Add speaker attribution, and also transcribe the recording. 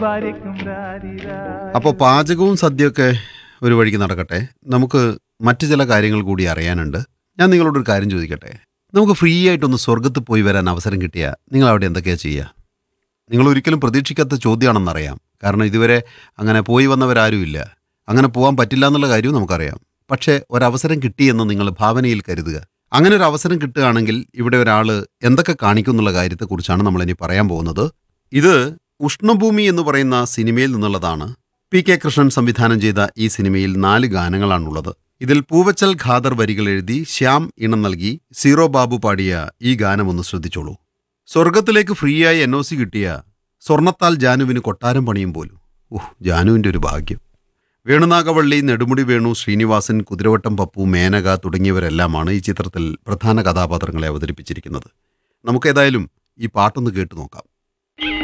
Speaker 1: അപ്പോൾ പാചകവും സദ്യയൊക്കെ ഒരു വഴിക്ക് നടക്കട്ടെ നമുക്ക് മറ്റു ചില കാര്യങ്ങൾ കൂടി അറിയാനുണ്ട് ഞാൻ നിങ്ങളോടൊരു കാര്യം ചോദിക്കട്ടെ നമുക്ക് ഫ്രീ ആയിട്ടൊന്ന് സ്വർഗത്ത് പോയി വരാൻ അവസരം കിട്ടിയാൽ നിങ്ങൾ അവിടെ എന്തൊക്കെയാണ് ചെയ്യുക നിങ്ങൾ ഒരിക്കലും പ്രതീക്ഷിക്കാത്ത ചോദ്യമാണെന്നറിയാം കാരണം ഇതുവരെ അങ്ങനെ പോയി വന്നവരാരുമില്ല അങ്ങനെ പോകാൻ പറ്റില്ല എന്നുള്ള കാര്യവും നമുക്കറിയാം പക്ഷേ ഒരവസരം കിട്ടിയെന്ന് നിങ്ങൾ ഭാവനയിൽ കരുതുക അങ്ങനെ ഒരു അവസരം കിട്ടുകയാണെങ്കിൽ ഇവിടെ ഒരാൾ എന്തൊക്കെ കാണിക്കും എന്നുള്ള കാര്യത്തെക്കുറിച്ചാണ് നമ്മളിനി പറയാൻ പോകുന്നത് ഇത് ഉഷ്ണഭൂമി എന്ന് പറയുന്ന സിനിമയിൽ നിന്നുള്ളതാണ് പി കെ കൃഷ്ണൻ സംവിധാനം ചെയ്ത ഈ സിനിമയിൽ നാല് ഗാനങ്ങളാണുള്ളത് ഇതിൽ പൂവച്ചൽ ഖാദർ വരികൾ എഴുതി ശ്യാം ഇണം നൽകി സീറോ ബാബു പാടിയ ഈ ഗാനം ഒന്ന് ശ്രദ്ധിച്ചോളൂ സ്വർഗത്തിലേക്ക് ഫ്രീയായി എൻ ഒ സി കിട്ടിയ സ്വർണത്താൽ ജാനുവിന് കൊട്ടാരം പണിയും പോലും ഓഹ് ജാനുവിൻ്റെ ഒരു ഭാഗ്യം വേണുനാഗവള്ളി നെടുമുടി വേണു ശ്രീനിവാസൻ കുതിരവട്ടം പപ്പു മേനക തുടങ്ങിയവരെല്ലാമാണ് ഈ ചിത്രത്തിൽ പ്രധാന കഥാപാത്രങ്ങളെ അവതരിപ്പിച്ചിരിക്കുന്നത് നമുക്കേതായാലും ഈ പാട്ടൊന്ന് കേട്ടു നോക്കാം